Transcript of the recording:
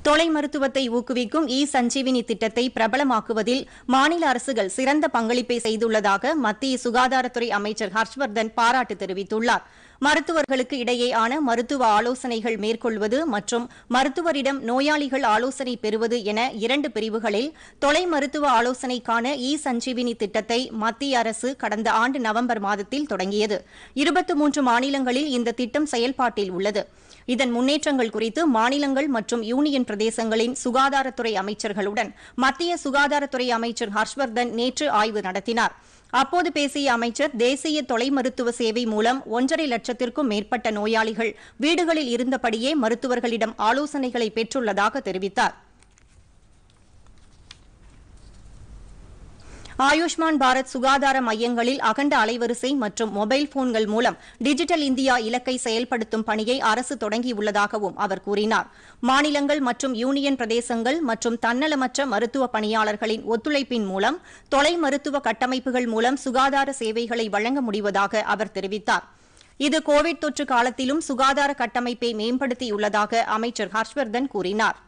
தொலை மருத்துவத்தை ஊக்குவிக்கும் இ சஞ்சீவினி திட்டத்தை பிரபலமாக்குவதில் மாநில அரசுகள் சிறந்த பங்களிப்பை செய்துள்ளதாக மத்திய சுகாதாரத்துறை அமைச்சர் ஹர்ஷ்வர்தன் பாராட்டு தெரிவித்துள்ளார் மருத்துவர்களுக்கு இடையேயான மருத்துவ ஆலோசனைகள் மேற்கொள்வது மற்றும் மருத்துவரிடம் நோயாளிகள் ஆலோசனை பெறுவது என இரண்டு பிரிவுகளில் தொலை மருத்துவ ஆலோசனைக்கான இ சஞ்சீவினி திட்டத்தை மத்திய அரசு கடந்த ஆண்டு நவம்பர் மாதத்தில் தொடங்கியது இருபத்தி மூன்று மாநிலங்களில் இந்த திட்டம் செயல்பாட்டில் உள்ளது இதன் முன்னேற்றங்கள் குறித்து மாநிலங்கள் மற்றும் யூனியன் பிரதேசங்களின் சுகாதாரத்துறை அமைச்சர்களுடன் மத்திய சுகாதாரத்துறை அமைச்சர் ஹர்ஷ்வர்தன் நேற்று ஆய்வு நடத்தினார் அப்போது பேசிய அமைச்சர் தேசிய தொலை மருத்துவ சேவை மூலம் ஒன்றரை லட்சத்திற்கும் மேற்பட்ட நோயாளிகள் வீடுகளில் இருந்தபடியே மருத்துவர்களிடம் ஆலோசனைகளை பெற்றுள்ளதாக தெரிவித்தார் ஆயுஷ்மான் பாரத் சுகாதார மையங்களில் அகண்ட அலைவரிசை மற்றும் மொபைல் போன்கள் மூலம் டிஜிட்டல் இந்தியா இலக்கை செயல்படுத்தும் பணியை அரசு தொடங்கியுள்ளதாகவும் அவர் கூறினார் மாநிலங்கள் மற்றும் யூனியன் பிரதேசங்கள் மற்றும் தன்னலமற்ற மருத்துவ பணியாளர்களின் ஒத்துழைப்பின் மூலம் தொலை மருத்துவ கட்டமைப்புகள் மூலம் சுகாதார சேவைகளை வழங்க முடிவதாக அவர் தெரிவித்தார் இது கோவிட் தொற்று காலத்திலும் சுகாதார கட்டமைப்பை மேம்படுத்தியுள்ளதாக அமைச்சர் ஹர்ஷ்வர்தன் கூறினார்